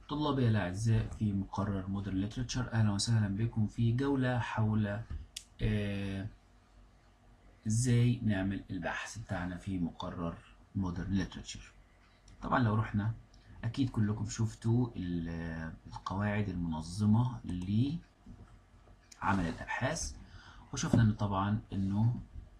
طلابي الأعزاء في مقرر مودرن ليترشر أهلا وسهلا بكم في جولة حول آه، إزاي نعمل البحث بتاعنا في مقرر مودرن ليترشر طبعا لو رحنا أكيد كلكم شفتوا ال- القواعد المنظمة لعمل الأبحاث وشفنا إن طبعا إنه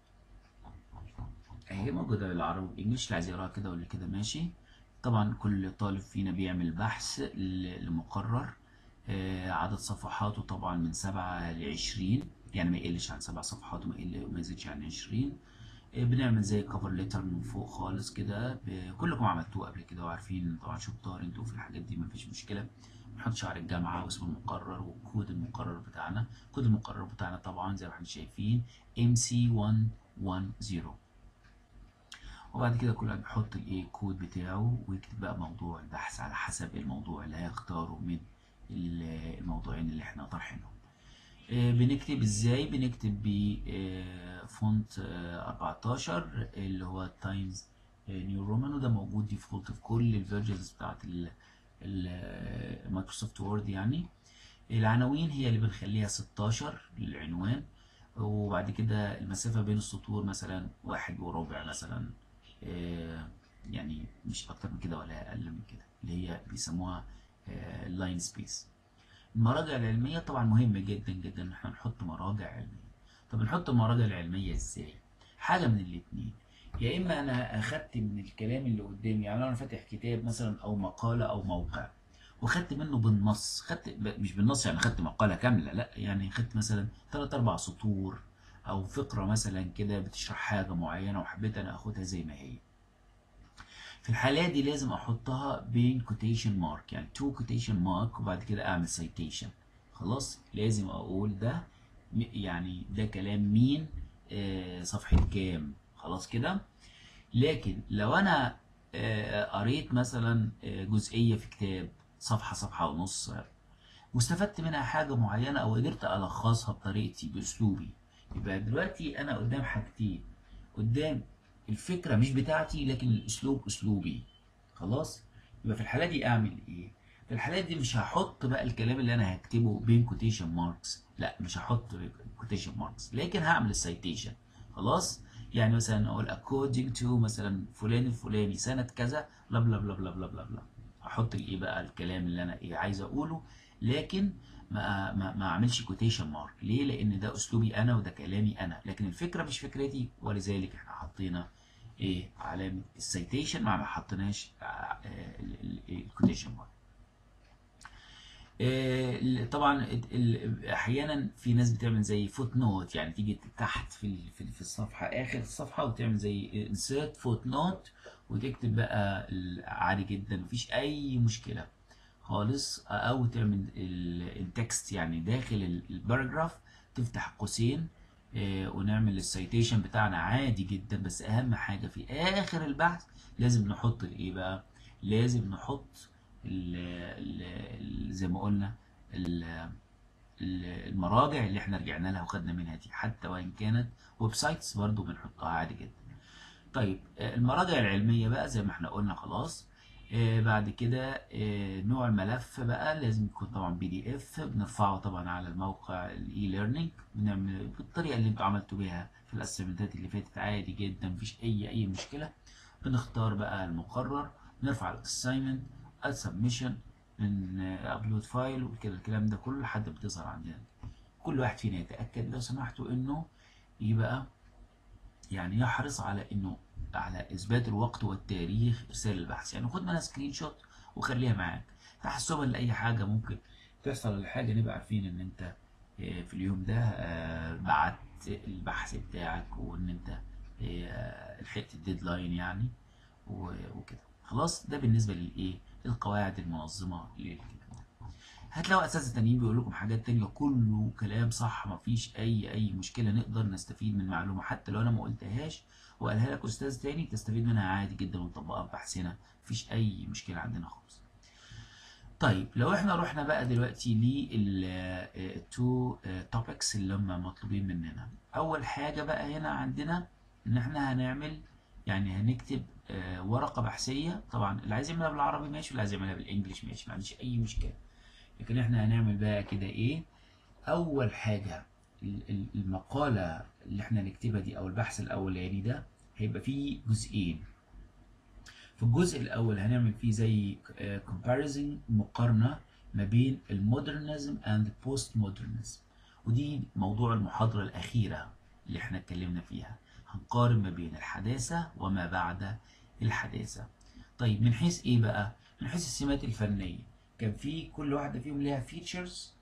هي موجودة بالعربي والإنجليش اللي عايز يقراها كده واللي كده ماشي طبعا كل طالب فينا بيعمل بحث ل- لمقرر آه، عدد صفحاته طبعا من سبعة لعشرين يعني ما يقلش عن سبع صفحات وما يقل وما يزيدش عن عشرين آه، بنعمل زي كفر ليتر من فوق خالص كده ب- كلكم عملتوه قبل كده وعارفين طبعا شطار انتوا في الحاجات دي مفيش مشكلة بنحط شعار الجامعة واسم المقرر وكود المقرر بتاعنا كود المقرر بتاعنا طبعا زي ما احنا شايفين MC110 وبعد كده كل واحد بيحط الايه كود بتاعه ويكتب بقى موضوع البحث على حسب الموضوع اللي هيختاره من ال- الموضوعين اللي احنا طرحينهم آه، بنكتب ازاي بنكتب بفونت 14 اللي هو تايمز نيو رومان وده موجود ديفولت في كل الفيرجنز بتاعت المايكروسوفت وورد يعني العناوين هي اللي بنخليها 16 للعنوان وبعد كده المسافة بين السطور مثلا واحد وربع مثلا آه، يعني مش أكتر من كده ولا أقل من كده اللي هي بيسموها لاين سبيس المراجع العلمية طبعا مهم جدا جدا ان احنا نحط مراجع علمية طب نحط المراجع العلمية ازاي حاجة من الاتنين يا اما انا اخدت من الكلام اللي قدامي يعني انا فاتح كتاب مثلا او مقالة او موقع وخدت منه بالنص خدت ب- مش بالنص يعني خدت مقالة كاملة لا يعني خدت مثلا ثلاث اربع سطور او فقرة مثلا كده بتشرح حاجة معينة وحبيت انا اخدها زي ما هي في الحالة دي لازم احطها بين كوتيشن مارك يعني تو كوتيشن مارك وبعد كده اعمل سايتيشن خلاص لازم اقول ده م- يعني ده كلام مين آه صفحة كام خلاص كده لكن لو انا آه قريت مثلا آه جزئية في كتاب صفحة صفحة ونص واستفدت منها حاجة معينة او قدرت الخصها بطريقتي باسلوبي يبقى دلوقتي انا قدام حاجتين قدام الفكرة مش بتاعتي لكن الاسلوب اسلوبي خلاص يبقى في الحالة دي اعمل ايه في الحالات دي مش هحط بقى الكلام اللي انا هكتبه بين كوتيشن ماركس لا مش هحط كوتيشن ماركس لكن هعمل السيتيشن خلاص يعني مثلا اقول according to مثلا فلان الفلاني سنة كذا بلا بلا بلا بلا بلا بلا بلا احط الايه بقى الكلام اللي انا ايه عايز اقوله لكن ما ما ما اعملش كوتيشن مارك ليه لان ده اسلوبي انا وده كلامي انا لكن الفكره مش فكرتي ولذلك احنا حطينا ايه علامه السيتيشن ما حطيناش الكوتيشن مارك آه، طبعا ال- ال- احيانا في ناس بتعمل زي فوت نوت يعني تيجي تحت في ال- في في الصفحه اخر الصفحه وتعمل زي انسيرت فوت نوت وتكتب بقى ال- عادي جدا مفيش اي مشكله خالص او تعمل ال- التكست يعني داخل ال- الباراجراف تفتح قوسين آه، ونعمل السيتيشن بتاعنا عادي جدا بس اهم حاجه في اخر البحث لازم نحط الايه بقى لازم نحط ال ال ال زي ما قلنا ال ال- المراجع اللي احنا رجعنا لها وخدنا منها دي حتى وان كانت ويب سايتس برضه بنحطها عادي جدا طيب آه، المراجع العلمية بقى زي ما احنا قلنا خلاص آه، بعد كده آه، نوع الملف بقى لازم يكون طبعا بي دي اف بنرفعه طبعا على الموقع الاي ليرنينج بنعمل بالطريقة اللي انتوا عملتوا بيها في الاسيمنتات اللي فاتت عادي جدا مفيش اي اي مشكلة بنختار بقى المقرر نرفع الاساينمنت السبمشن من ابلود فايل وكده الكلام ده كله لحد ما بتظهر عندنا كل واحد فينا يتأكد لو سمحتوا انه يبقى يعني يحرص على انه على اثبات الوقت والتاريخ ارسال البحث يعني خد منها سكرين شوت وخليها معاك تحسبا لاي حاجه ممكن تحصل الحاجه نبقى عارفين ان انت آه، في اليوم ده آه، بعت البحث بتاعك وان انت آه، لحقت الديدلاين يعني و- وكده خلاص ده بالنسبه للايه القواعد المنظمه للكتاب هتلاقوا اساتذه تانيين بيقول لكم حاجات تانية كله كلام صح مفيش اي اي مشكله نقدر نستفيد من معلومه حتى لو انا ما قلتهاش وقالها لك استاذ تاني تستفيد منها عادي جدا ونطبقها في بحثنا مفيش اي مشكله عندنا خالص طيب لو احنا رحنا بقى دلوقتي للتو توبكس اللي هم مطلوبين مننا اول حاجه بقى هنا عندنا ان احنا هنعمل يعني هنكتب آه، ورقه بحثيه طبعا اللي عايز يعملها بالعربي ماشي واللي عايز يعملها بالانجلش ماشي ما عنديش اي مشكله لكن احنا هنعمل بقى كده ايه اول حاجه ال- ال- المقاله اللي احنا نكتبها دي او البحث الاولاني ده هيبقى فيه جزئين في الجزء الاول هنعمل فيه زي comparison مقارنه ما بين المودرنزم اند بوست مودرنزم ودي موضوع المحاضره الاخيره اللي احنا اتكلمنا فيها هنقارن ما بين الحداثه وما بعد الحداثه طيب من حيث ايه بقى من حيث السمات الفنيه كان في كل واحده فيهم ليها فيتشرز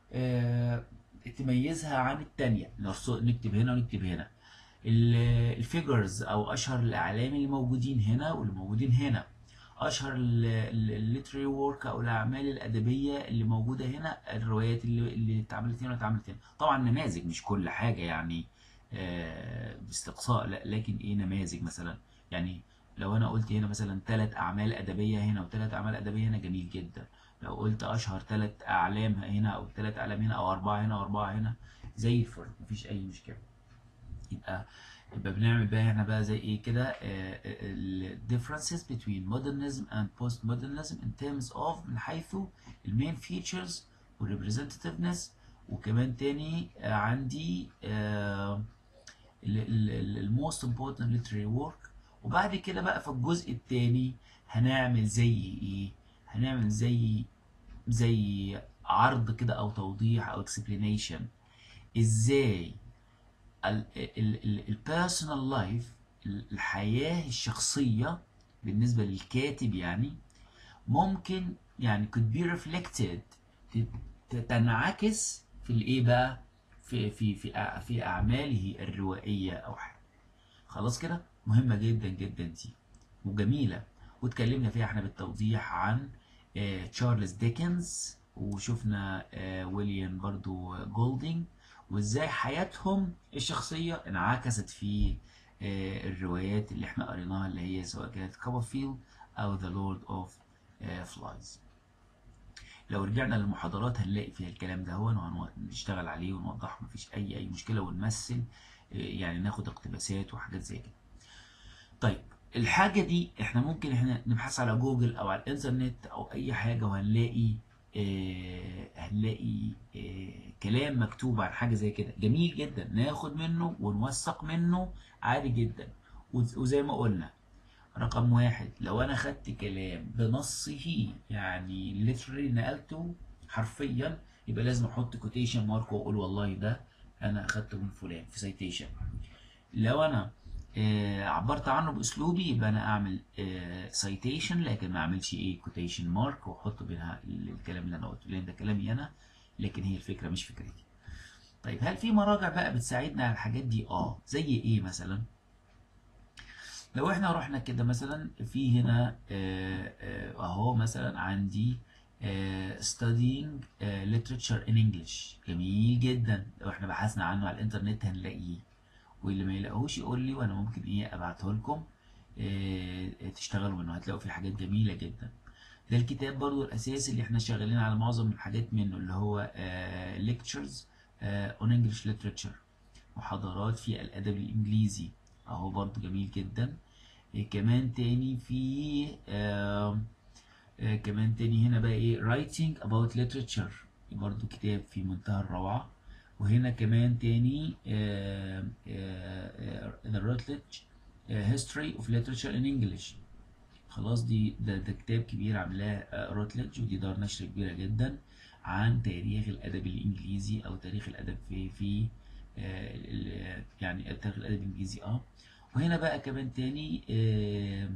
تميزها عن التانية نرص- نكتب هنا ونكتب هنا الفيجرز او اشهر الاعلام اللي موجودين هنا واللي موجودين هنا اشهر الليتري وورك او الاعمال الادبيه اللي موجوده هنا الروايات اللي اللي اتعملت هنا واتعملت هنا طبعا نماذج مش كل حاجه يعني آه، باستقصاء لا لكن ايه نماذج مثلا يعني لو انا قلت هنا مثلا ثلاث اعمال ادبيه هنا وثلاث اعمال ادبيه هنا جميل جدا لو قلت اشهر ثلاث اعلام هنا او ثلاث اعلام هنا او اربعه هنا واربعه هنا زي الفل مفيش اي مشكله يبقى يبقى بنعمل بقى احنا بقى زي ايه كده ال differences between modernism and postmodernism in terms of من حيث المين features وال representativeness وكمان تاني آه، عندي آه، ال- ال- ال- ال most important literary work وبعد كده بقى في الجزء التاني هنعمل زي ايه هنعمل زي زي عرض كده او توضيح او explanation ازاي البيرسونال لايف الحياة الشخصية بالنسبة للكاتب يعني ممكن يعني could be reflected ت- ت- تنعكس في الايه بقى في في في أع- في اعماله الروائية او حاجة خلاص كده مهمة جدا جدا دي وجميلة واتكلمنا فيها احنا بالتوضيح عن آه، تشارلز ديكنز وشفنا آه، ويليام برضو جولدينج وازاي حياتهم الشخصية انعكست في آه، الروايات اللي احنا قريناها اللي هي سواء كانت كوبرفيلد او ذا لورد اوف فلايز لو رجعنا للمحاضرات هنلاقي فيها الكلام ده هو وهنشتغل عليه ونوضحه مفيش اي اي مشكلة ونمثل آه، يعني ناخد اقتباسات وحاجات زي كده طيب الحاجة دي احنا ممكن احنا نبحث على جوجل او على الانترنت او اي حاجة وهنلاقي آه هنلاقي آه كلام مكتوب عن حاجة زي كده جميل جدا ناخد منه ونوثق منه عادي جدا وز- وزي ما قلنا رقم واحد لو انا خدت كلام بنصه يعني literally نقلته حرفيا يبقى لازم احط كوتيشن مارك واقول والله ده انا اخدته من فلان في سيتيشن لو انا آه، عبرت عنه باسلوبي يبقى انا اعمل سايتيشن لكن ما اعملش ايه كوتيشن مارك واحط بينها ال- الكلام اللي انا قلته لان ده كلامي انا لكن هي الفكره مش فكرتي طيب هل في مراجع بقى بتساعدنا على الحاجات دي اه زي ايه مثلا لو احنا رحنا كده مثلا في هنا آه، آه، اهو مثلا عندي آه، studying آه، literature in English جميل جدا لو احنا بحثنا عنه على الانترنت هنلاقيه واللي ما يلاقوهوش يقول لي وانا ممكن ايه ابعته لكم آه، تشتغلوا منه هتلاقوا فيه حاجات جميلة جدا ده الكتاب برضو الاساسي اللي احنا شغالين على معظم الحاجات منه اللي هو آه، lectures آه، on English literature محاضرات في الادب الانجليزي اهو برضو جميل جدا إيه كمان تاني في آه آه كمان تاني هنا بقى ايه writing about literature برضو كتاب في منتهى الروعة وهنا كمان تاني آه آه آه the Routledge آه history of literature in English خلاص دي ده, ده كتاب كبير عاملاه روتلج ودي دار نشر كبيرة جدا عن تاريخ الأدب الإنجليزي أو تاريخ الأدب في في آه ال- يعني تاريخ الأدب الإنجليزي اه وهنا بقى كمان تاني آه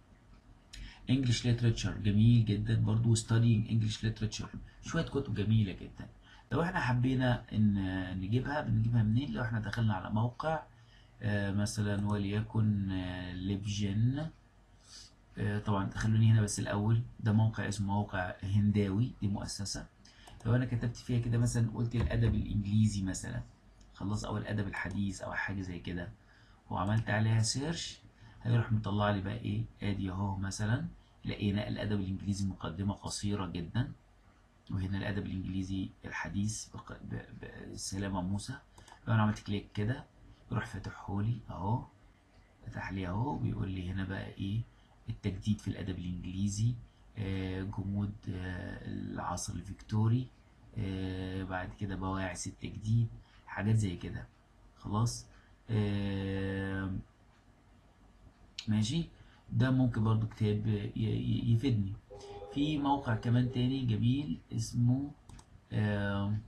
English literature جميل جدا برضو studying English literature شوية كتب جميلة جدا لو احنا حبينا ان نجيبها بنجيبها منين لو احنا دخلنا على موقع آه مثلا وليكن آه ليبجن آه طبعا خلوني هنا بس الاول ده موقع اسمه موقع هنداوي دي مؤسسة لو انا كتبت فيها كده مثلا قلت الادب الانجليزي مثلا خلاص او الادب الحديث او حاجة زي كده وعملت عليها سيرش هيروح مطلع لي بقى ايه ادي اهو مثلا لقينا الادب الانجليزي مقدمة قصيرة جدا وهنا الادب الانجليزي الحديث بق- ب- بسلامة موسى لو انا عملت كليك كده يروح فاتحهولي اهو فتح لي اهو بيقول لي هنا بقى ايه التجديد في الادب الانجليزي آه، جمود آه، العصر الفيكتوري آه، بعد كده بواعث التجديد حاجات زي كده خلاص آه، ماشي ده ممكن برضو كتاب ي- ي- يفيدني في موقع كمان تاني جميل اسمه آم،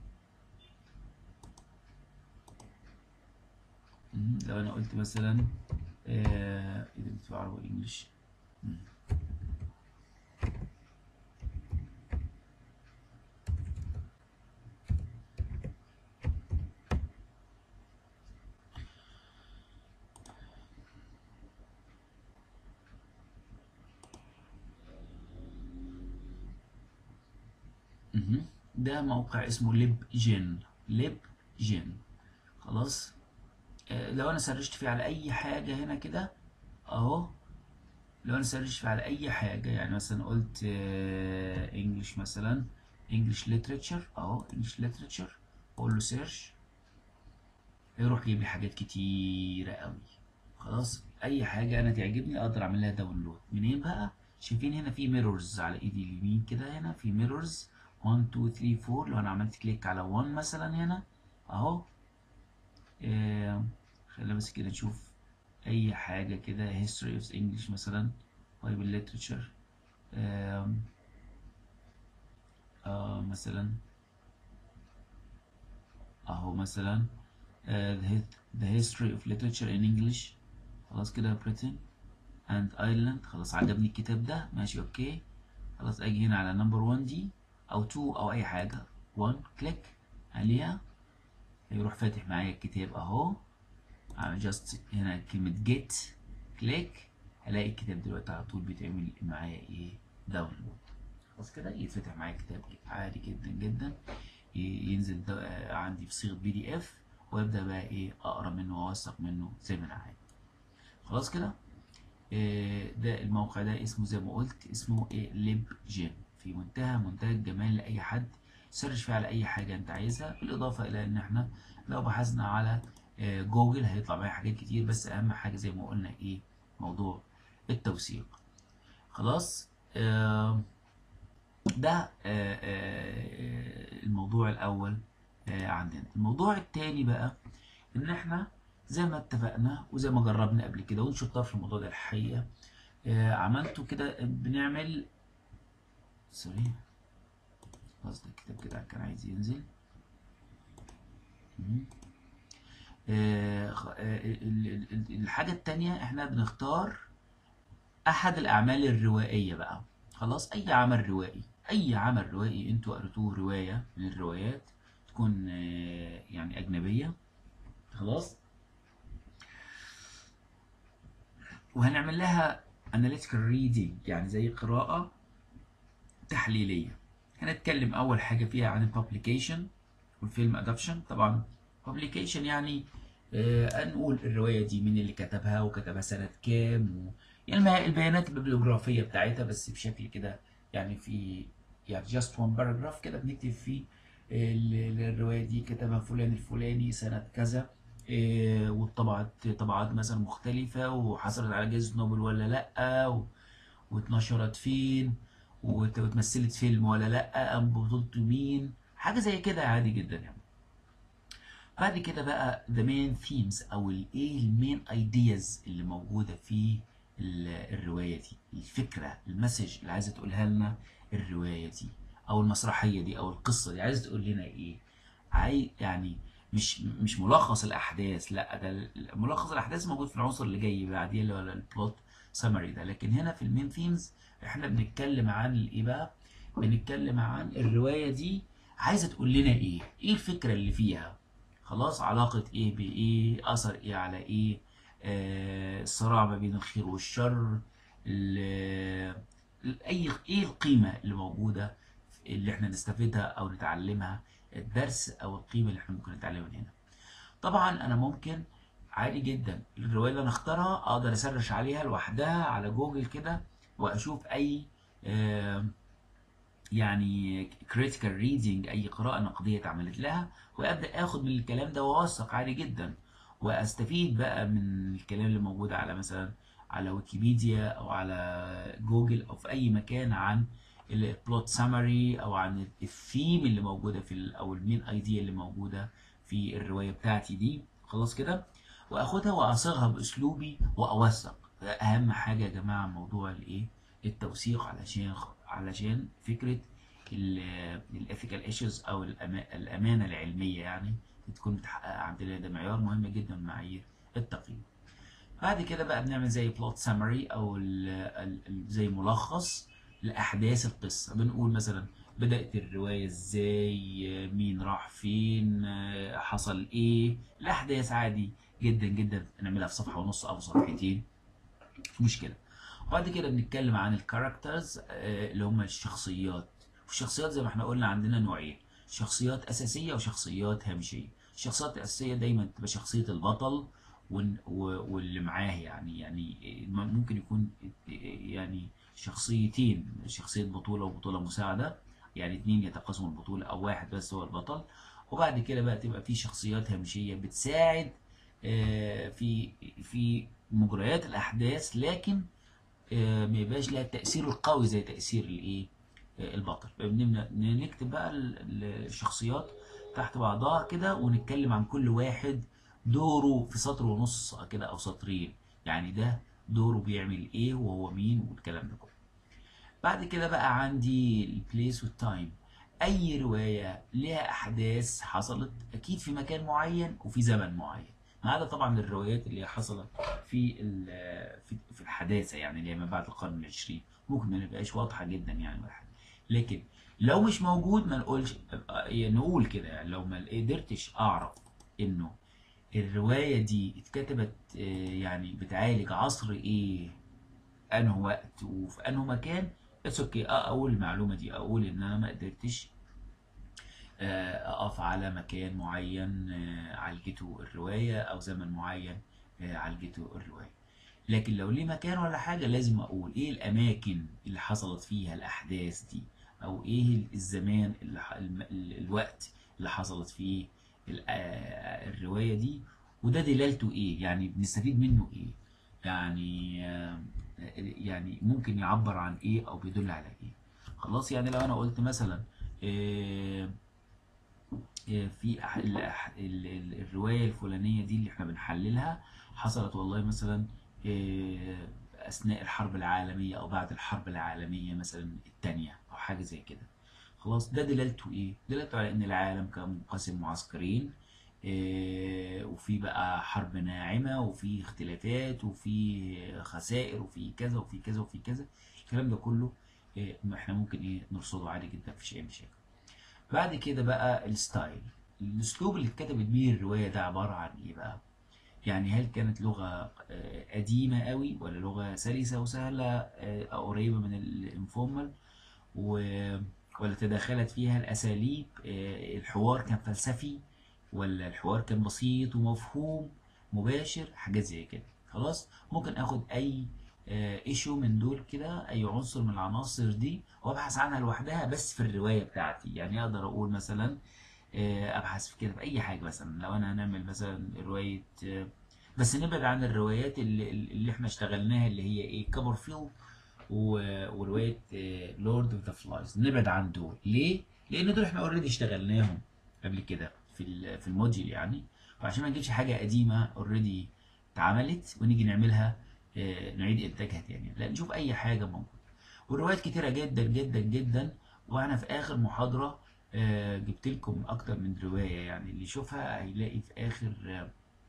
مم، لو انا قلت مثلا آه، ايه ده بتبقى عربي انجلش مم. مهم. ده موقع اسمه ليب جين ليب جين خلاص آه، لو انا سرشت فيه على اي حاجة هنا كده اهو لو انا سرشت فيه على اي حاجة يعني مثلا قلت انجلش مثلا انجلش ليتريتشر اهو انجلش ليتريتشر اقول له سيرش يروح يجيب لي حاجات كتيرة قوي خلاص اي حاجة انا تعجبني اقدر اعمل لها داونلود منين بقى شايفين هنا في ميرورز على ايدي اليمين كده هنا في ميرورز 1 2 3 4 لو انا عملت كليك على 1 مثلا هنا اهو آه، خلينا بس كده نشوف اي حاجة كده history of English مثلا Bible literature آم، آه مثلا اهو مثلا آه، the his- the history of literature in English خلاص كده Britain and Ireland خلاص عجبني الكتاب ده ماشي اوكي خلاص اجي هنا على نمبر 1 دي او 2 او اي حاجة 1 كليك عليها هيروح فاتح معايا الكتاب اهو على جاست هنا كلمة جيت كليك هلاقي الكتاب دلوقتي على طول بيتعمل معايا ايه داونلود خلاص كده يتفتح معايا كتاب عادي جدا جدا ي- ينزل ده آه، عندي في صيغة بي دي اف وابدا بقى ايه اقرا منه واوثق منه زي ما انا عايز خلاص كده آه، ده الموقع ده اسمه زي ما قلت اسمه ايه ليب جيم في منتهى منتهى الجمال لاي حد سيرش فيه على اي حاجه انت عايزها بالاضافه الى ان احنا لو بحثنا على آه، جوجل هيطلع معايا حاجات كتير بس اهم حاجه زي ما قلنا ايه موضوع التوثيق خلاص آه، ده آه، آه، آه، الموضوع الاول آه، عندنا الموضوع التاني بقى ان احنا زي ما اتفقنا وزي ما جربنا قبل كده وانت شطار في الموضوع ده الحقيقه آه، عملته كده بنعمل سوري قصدي الكتاب كده كان عايز ينزل مم. آه، خ- آه، ال- ال- ال- الحاجة التانية احنا بنختار أحد الأعمال الروائية بقى خلاص أي عمل روائي أي عمل روائي أنتوا قريتوه رواية من الروايات تكون آه، يعني أجنبية خلاص وهنعمل لها analytical reading يعني زي قراءة تحليلية هنتكلم أول حاجة فيها عن الببليكيشن والفيلم أدابشن طبعا publication يعني آه نقول الرواية دي مين اللي كتبها وكتبها سنة كام و... يعني ما- البيانات البيبليوغرافية بتاعتها بس بشكل كده يعني في يعني just one paragraph كده بنكتب فيه ال- ال- الرواية دي كتبها فلان الفلاني سنة كذا آه، واتطبعت طبعات مثلا مختلفة وحصلت على جائزة نوبل ولا لأ و... واتنشرت فين وت- واتمثلت فيلم ولا لأ أم بطولته مين حاجة زي كده عادي جدا يعني بعد كده بقى the main themes او الايه المين ايدياز اللي موجوده في ال- الروايه دي الفكره المسج اللي عايزه تقولها لنا الروايه دي او المسرحيه دي او القصه دي عايزه تقول لنا ايه عاي يعني مش مش ملخص الاحداث لا ده ال- ملخص الاحداث موجود في العنصر اللي جاي بعديه اللي هو البلوت سمري ده لكن هنا في المين ثيمز احنا بنتكلم عن الايه بقى بنتكلم عن الروايه دي عايزه تقول لنا ايه ايه الفكره اللي فيها خلاص علاقة ايه بايه اثر ايه على ايه آه الصراع ما بين الخير والشر ال- ال- اي ايه القيمة اللي موجودة اللي احنا نستفيدها او نتعلمها الدرس او القيمة اللي احنا ممكن نتعلمها من هنا طبعا انا ممكن عادي جدا الرواية اللي انا اختارها اقدر اسرش عليها لوحدها على جوجل كده واشوف اي آه يعني critical reading اي قراءة نقدية اتعملت لها وابدا اخد من الكلام ده واوثق عادي جدا واستفيد بقى من الكلام اللي موجود على مثلا على ويكيبيديا او على جوجل او في اي مكان عن البلوت سامري او عن الثيم اللي موجوده في ال- او المين ايديا اللي موجوده في الروايه بتاعتي دي خلاص كده واخدها واصيغها باسلوبي واوثق ده اهم حاجه يا جماعه موضوع الايه التوثيق علشان علشان فكره الاثيكال ايشوز او الأما- الامانه العلميه يعني تكون متحققه عندنا ده معيار مهم جدا من معايير التقييم بعد كده بقى بنعمل زي بلوت سامري او ال ال ال زي ملخص لاحداث القصه بنقول مثلا بدات الروايه ازاي مين راح فين آه، حصل ايه الاحداث عادي جدا جدا نعملها في صفحه ونص او صفحتين مش مشكله وبعد كده بنتكلم عن الكاركترز اللي هم الشخصيات والشخصيات زي ما احنا قلنا عندنا نوعين شخصيات اساسيه وشخصيات هامشيه الشخصيات الاساسيه دايما تبقى شخصيه البطل وال- و- واللي معاه يعني يعني ممكن يكون يعني شخصيتين شخصيه بطوله وبطوله مساعده يعني اتنين يتقاسموا البطوله او واحد بس هو البطل وبعد كده بقى تبقى في شخصيات هامشيه بتساعد آه، في في مجريات الاحداث لكن آه، ما يبقاش لها التأثير القوي زي تأثير الايه آه، البطل فبنبدأ نكتب بقى ال- ال- الشخصيات تحت بعضها كده ونتكلم عن كل واحد دوره في سطر ونص كده او سطرين يعني ده دوره بيعمل ايه وهو مين والكلام ده كله بعد كده بقى عندي البليس والتايم اي روايه لها احداث حصلت اكيد في مكان معين وفي زمن معين ما عدا طبعا الروايات اللي حصلت في ال- في في الحداثه يعني اللي هي ما بعد القرن العشرين ممكن ما نبقاش واضحه جدا يعني ولا حاجه لكن لو مش موجود ما نقولش يعني نقول كده يعني لو ما قدرتش اعرف انه الروايه دي اتكتبت آه، يعني بتعالج عصر ايه انه وقت وفي انه مكان بس اوكي اقول المعلومه دي اقول ان انا ما قدرتش آه، اقف على مكان معين آه، عالجته الروايه او زمن معين آه، عالجته الروايه لكن لو ليه مكان ولا حاجه لازم اقول ايه الاماكن اللي حصلت فيها الاحداث دي او ايه الزمان اللي ح- الم- ال- الوقت اللي حصلت فيه ال- آه، الروايه دي وده دلالته ايه يعني بنستفيد منه ايه يعني آه، يعني ممكن يعبر عن ايه او بيدل على ايه خلاص يعني لو انا قلت مثلا آه، آه، في أح- ال- أح- ال- ال- الرواية الفلانية دي اللي احنا بنحللها حصلت والله مثلا آه، أثناء الحرب العالمية أو بعد الحرب العالمية مثلا التانية أو حاجة زي كده خلاص ده دلالته إيه؟ دلالته على إن العالم كان منقسم معسكرين آه، وفي بقى حرب ناعمة وفي اختلافات وفي خسائر وفي كذا وفي كذا وفي كذا الكلام ده كله آه، احنا ممكن ايه نرصده عادي جدا مفيش أي مشاكل بعد كده بقى الستايل الاسلوب اللي اتكتبت بيه الروايه ده عباره عن ايه بقى يعني هل كانت لغه آه، قديمه قوي ولا لغه سلسه وسهله آه، او قريبه من الانفورمال و- ولا تداخلت فيها الاساليب آه، الحوار كان فلسفي ولا الحوار كان بسيط ومفهوم مباشر حاجات زي كده خلاص ممكن اخد اي ايشو من دول كده اي عنصر من العناصر دي وابحث عنها لوحدها بس في الروايه بتاعتي يعني اقدر اقول مثلا آه، ابحث في كده في اي حاجه مثلا لو انا هنعمل مثلا روايه آه، بس نبعد عن الروايات اللي, اللي احنا اشتغلناها اللي هي ايه كابرفيلد و- وروايه لورد اوف ذا فلايز نبعد عن دول ليه؟ لان دول احنا اوريدي اشتغلناهم قبل كده في ال- في الموديل يعني فعشان ما نجيبش حاجه قديمه اوريدي اتعملت ونيجي نعملها آه، نعيد انتاجها تاني لا نشوف اي حاجه موجوده والروايات كتيره جدا جدا جدا وانا في اخر محاضره آه، جبت لكم اكتر من روايه يعني اللي يشوفها هيلاقي في اخر آه،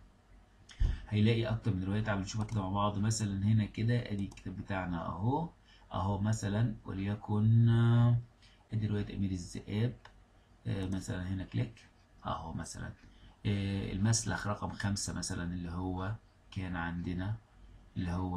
هيلاقي اكتر من روايه تعالوا نشوفها كده مع بعض مثلا هنا كده ادي الكتاب بتاعنا اهو اهو مثلا وليكن آه، ادي روايه امير الذئاب آه، مثلا هنا كليك اهو مثلا آه، المسلخ رقم خمسة مثلا اللي هو كان عندنا اللي هو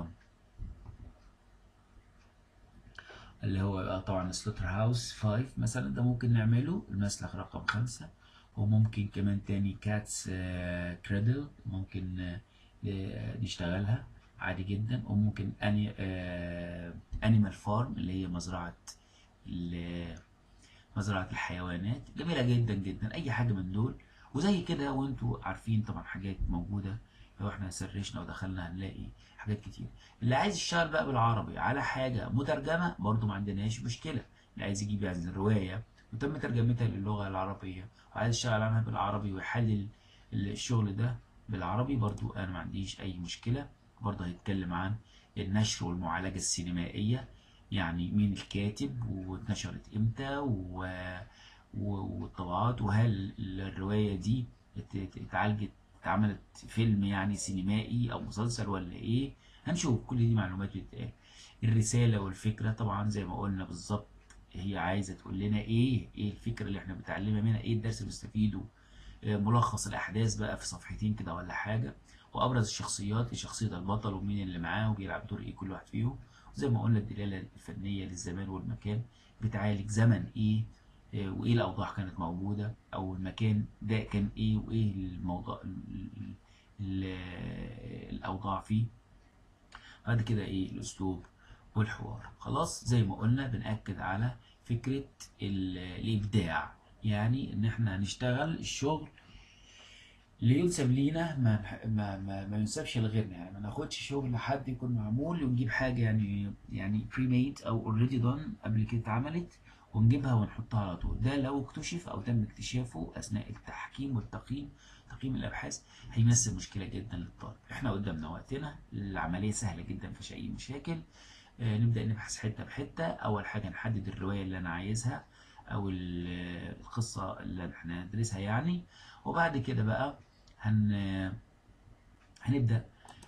اللي هو بقى طبعا سلوتر هاوس 5 مثلا ده ممكن نعمله المسلخ رقم خمسة وممكن كمان تاني كاتس كريدل ممكن آه، آه، نشتغلها عادي جدا وممكن اني انيمال فارم اللي هي مزرعة ال- مزرعة الحيوانات جميلة جدا جدا أي حاجة من دول وزي كده وانتوا عارفين طبعا حاجات موجوده لو احنا سرشنا ودخلنا هنلاقي حاجات كتير اللي عايز يشتغل بقى بالعربي على حاجه مترجمه برضو ما عندناش مشكله اللي عايز يجيب يعني روايه وتم ترجمتها للغه العربيه وعايز يشتغل عنها بالعربي ويحلل الشغل ده بالعربي برضو انا ما عنديش اي مشكله برضو هيتكلم عن النشر والمعالجه السينمائيه يعني مين الكاتب واتنشرت امتى و... والطبعات وهل الروايه دي اتعالجت اتعملت فيلم يعني سينمائي او مسلسل ولا ايه هنشوف كل دي معلومات بتتقال الرساله والفكره طبعا زي ما قلنا بالظبط هي عايزه تقول لنا ايه ايه الفكره اللي احنا بنتعلمها منها ايه الدرس اللي بنستفيده ملخص الاحداث بقى في صفحتين كده ولا حاجه وابرز الشخصيات شخصيه البطل ومين اللي معاه وبيلعب دور ايه كل واحد فيهم وزي ما قلنا الدلاله الفنيه للزمان والمكان بتعالج زمن ايه وايه الاوضاع كانت موجوده او المكان ده كان ايه وايه الموضوع الاوضاع فيه بعد كده ايه الاسلوب والحوار خلاص زي ما قلنا بنأكد على فكرة الإبداع يعني إن إحنا هنشتغل الشغل اللي ينسب لينا ما ما ما, ما ينسبش لغيرنا يعني ما ناخدش شغل لحد يكون معمول ونجيب حاجة يعني يعني بري ميد أو اوريدي دون قبل كده اتعملت ونجيبها ونحطها على طول ده لو اكتشف أو تم اكتشافه أثناء التحكيم والتقييم تقييم الأبحاث هيمثل مشكلة جدا للطالب إحنا قدامنا وقتنا العملية سهلة جدا مفيش أي مشاكل نبدأ نبحث حتة بحتة أول حاجة نحدد الرواية اللي أنا عايزها أو القصة اللي احنا ندرسها يعني وبعد كده بقى هن هنبدأ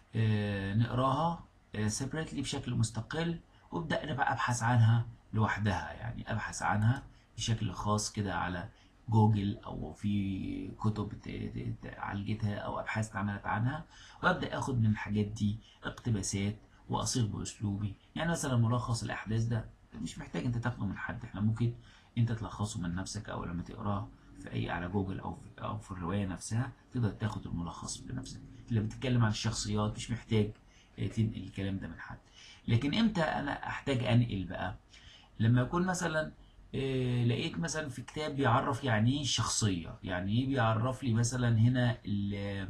نقراها separately بشكل مستقل وابدأ أنا بقى أبحث عنها لوحدها يعني أبحث عنها بشكل خاص كده على جوجل أو في كتب عالجتها أو أبحاث اتعملت عنها وأبدأ أخد من الحاجات دي اقتباسات واصيغ باسلوبي يعني مثلا ملخص الاحداث ده مش محتاج انت تاخده من حد احنا ممكن انت تلخصه من نفسك او لما تقراه في اي على جوجل او في او في الروايه نفسها تقدر تاخد الملخص بنفسك لما بتتكلم عن الشخصيات مش محتاج تنقل الكلام ده من حد لكن امتى انا احتاج انقل بقى لما يكون مثلا لقيت مثلا في كتاب بيعرف يعني ايه الشخصيه يعني ايه بيعرف لي مثلا هنا ال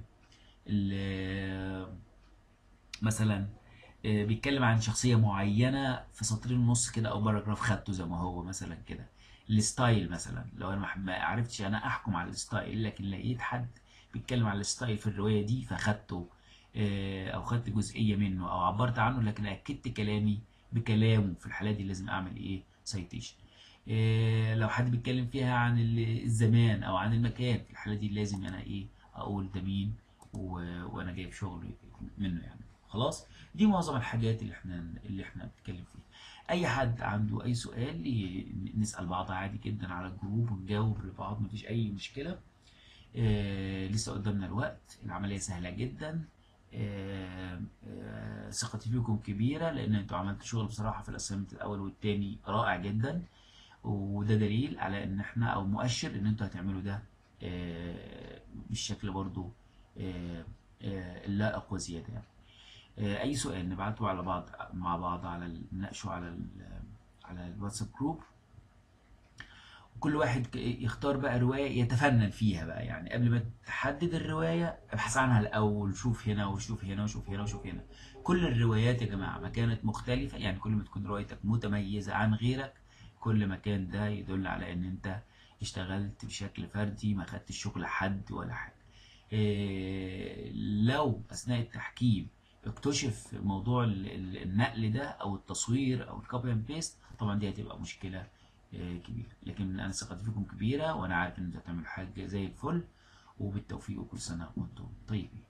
ال مثلا بيتكلم عن شخصية معينة في سطرين ونص كده أو باراجراف خدته زي ما هو مثلا كده الستايل مثلا لو أنا ما عرفتش أنا أحكم على الستايل لكن لقيت حد بيتكلم على الستايل في الرواية دي فخدته أو خدت جزئية منه أو عبرت عنه لكن أكدت كلامي بكلامه في الحالة دي لازم أعمل إيه سايتيشن لو حد بيتكلم فيها عن الزمان أو عن المكان في الحالة دي لازم أنا إيه أقول ده مين وأنا جايب شغل منه يعني خلاص دي معظم الحاجات اللي احنا اللي احنا بنتكلم فيها اي حد عنده اي سؤال نسال بعض عادي جدا على الجروب ونجاوب لبعض مفيش اي مشكله آه لسه قدامنا الوقت العمليه سهله جدا آه آه ثقتي فيكم كبيره لان انتوا عملتوا شغل بصراحه في الاسايمنت الاول والثاني رائع جدا وده دليل على ان احنا او مؤشر ان انتوا هتعملوا ده آه بالشكل برضو آه آه اللائق وزياده يعني اي سؤال نبعته على بعض مع بعض على نناقشه على ال على الواتساب جروب وكل واحد يختار بقى روايه يتفنن فيها بقى يعني قبل ما تحدد الروايه ابحث عنها الاول شوف هنا وشوف هنا وشوف هنا وشوف هنا كل الروايات يا جماعه ما كانت مختلفه يعني كل ما تكون روايتك متميزه عن غيرك كل ما كان ده يدل على ان انت اشتغلت بشكل فردي ما خدتش شغل حد ولا حاجه إيه لو اثناء التحكيم اكتشف موضوع النقل ده او التصوير او الكوبي اند بيست طبعا دي هتبقى مشكله كبيره لكن انا ثقتي فيكم كبيره وانا عارف ان انتوا هتعملوا حاجه زي الفل وبالتوفيق وكل سنه وانتم طيبين